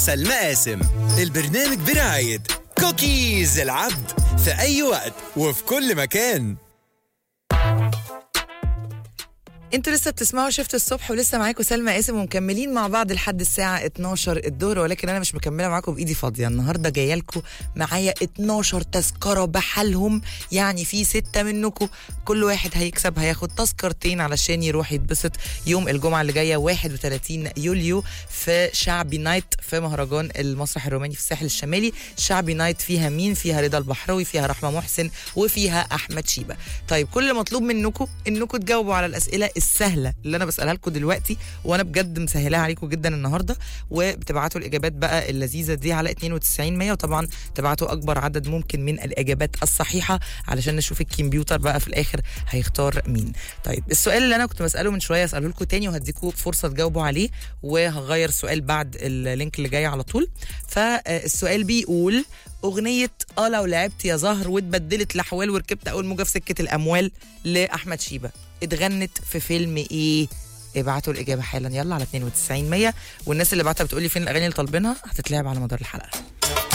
سلمى قاسم البرنامج برعاية كوكيز العبد في أي وقت وفي كل مكان انتوا لسه بتسمعوا شفت الصبح ولسه معاكم سلمى قاسم ومكملين مع بعض لحد الساعه 12 الظهر ولكن انا مش مكمله معاكم بايدي فاضيه النهارده جايه لكم معايا 12 تذكره بحالهم يعني في سته منكم كل واحد هيكسب هياخد تذكرتين علشان يروح يتبسط يوم الجمعه اللي جايه 31 يوليو في شعبي نايت في مهرجان المسرح الروماني في الساحل الشمالي شعبي نايت فيها مين فيها رضا البحراوي فيها رحمه محسن وفيها احمد شيبه طيب كل اللي مطلوب منكم انكم تجاوبوا على الاسئله السهله اللي انا بسالها لكم دلوقتي وانا بجد مسهلاها عليكم جدا النهارده وبتبعتوا الاجابات بقى اللذيذه دي على 92 100 وطبعا تبعتوا اكبر عدد ممكن من الاجابات الصحيحه علشان نشوف الكمبيوتر بقى في الاخر هيختار مين طيب السؤال اللي انا كنت بساله من شويه اساله لكم تاني وهديكم فرصه تجاوبوا عليه وهغير سؤال بعد اللينك اللي جاي على طول فالسؤال بيقول أغنية اه لو لعبت يا زهر واتبدلت الأحوال وركبت أول موجة في سكة الأموال لأحمد شيبة اتغنت في فيلم إيه؟ ابعتوا الإجابة حالا يلا على 92 100 والناس اللي بعتها بتقولي فين الأغاني اللي طالبينها هتتلعب على مدار الحلقة